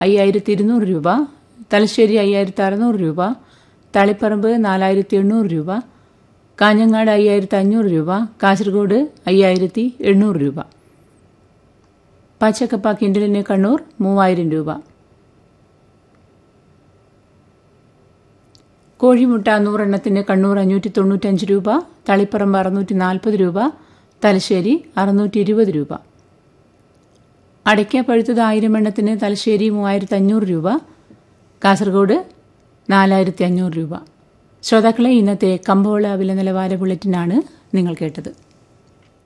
അയ്യായിരത്തി ഇരുന്നൂറ് രൂപ തലശ്ശേരി അയ്യായിരത്തി അറുന്നൂറ് രൂപ തളിപ്പറമ്പ് നാലായിരത്തി എണ്ണൂറ് രൂപ കാഞ്ഞങ്ങാട് അയ്യായിരത്തി അഞ്ഞൂറ് രൂപ കാസർഗോഡ് അയ്യായിരത്തി എണ്ണൂറ് രൂപ പച്ചക്കപ്പ കിൻഡലിന് കണ്ണൂർ മൂവായിരം രൂപ കോഴിമുട്ട നൂറെണ്ണത്തിന് കണ്ണൂർ അഞ്ഞൂറ്റി തൊണ്ണൂറ്റഞ്ച് രൂപ തളിപ്പറമ്പ് അറുന്നൂറ്റി നാൽപ്പത് രൂപ തലശ്ശേരി അറുന്നൂറ്റി ഇരുപത് രൂപ അടയ്ക്ക പഴുത്തത് ആയിരം എണ്ണത്തിന് തലശ്ശേരി മൂവായിരത്തി അഞ്ഞൂറ് രൂപ കാസർഗോഡ് നാലായിരത്തി അഞ്ഞൂറ് രൂപ ശ്രോതാക്കളെ ഇന്നത്തെ കമ്പോള വില നിലവാര ബുള്ളറ്റിനാണ് നിങ്ങൾ കേട്ടത്